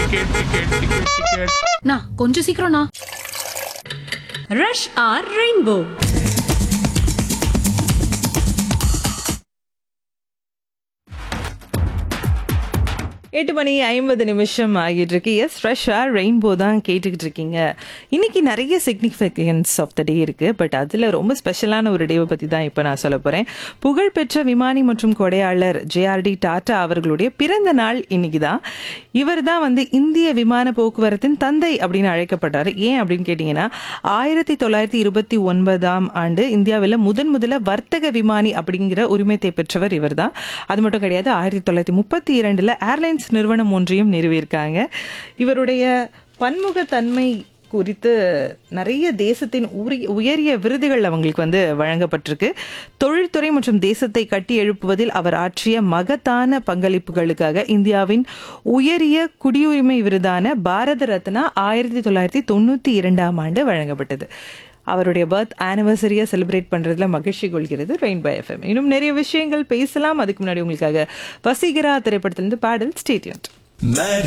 ticket ticket ticket ticket நா கொஞ்சம் சீக்கிரம்ண்ணா rush R rainbow எட்டு மணி ஐம்பது நிமிஷம் ஆகிட்டு இருக்கு எஸ் ஃப்ரெஷ்ஷாக ரெயின்போ தான் கேட்டுக்கிட்டு இருக்கீங்க இன்னைக்கு நிறைய சிக்னிஃபிகன்ஸ் ஆஃப் த டே இருக்கு பட் அதில் ரொம்ப ஸ்பெஷலான ஒரு டேவை பற்றி தான் இப்போ நான் சொல்ல போகிறேன் புகழ்பெற்ற விமானி மற்றும் கொடையாளர் ஜேஆர்டி டாடா அவர்களுடைய பிறந்த நாள் இன்னைக்கு தான் இவர் தான் வந்து இந்திய விமான போக்குவரத்தின் தந்தை அப்படின்னு அழைக்கப்படுறாரு ஏன் அப்படின்னு கேட்டிங்கன்னா ஆயிரத்தி தொள்ளாயிரத்தி இருபத்தி ஒன்பதாம் ஆண்டு இந்தியாவில் முதன் முதல்ல வர்த்தக விமானி அப்படிங்கிற உரிமத்தை பெற்றவர் இவர் தான் அது மட்டும் கிடையாது ஆயிரத்தி தொள்ளாயிரத்தி முப்பத்தி இரண்டில் ஏர்லைன்ஸ் நிறுவனம் ஒன்றையும் நிறுவியிருக்காங்க இவருடைய பன்முகத்தன்மை குறித்து நிறைய தேசத்தின் உரி உயரிய விருதுகள் அவங்களுக்கு வந்து வழங்கப்பட்டிருக்கு தொழில்துறை மற்றும் தேசத்தை கட்டி எழுப்புவதில் அவர் ஆற்றிய மகத்தான பங்களிப்புகளுக்காக இந்தியாவின் உயரிய குடியுரிமை விருதான பாரத ரத்னா ஆயிரத்தி தொள்ளாயிரத்தி தொண்ணூற்றி இரண்டாம் ஆண்டு வழங்கப்பட்டது அவருடைய பர்த் ஆனிவர்சரியை செலிப்ரேட் பண்றதுல மகிழ்ச்சி கொள்கிறது ரெயின்போ எஃப்எம் இன்னும் நிறைய விஷயங்கள் பேசலாம் அதுக்கு முன்னாடி உங்களுக்காக வசீகரா திரைப்படத்திலிருந்து பாடல் ஸ்டேட்யூன் मैं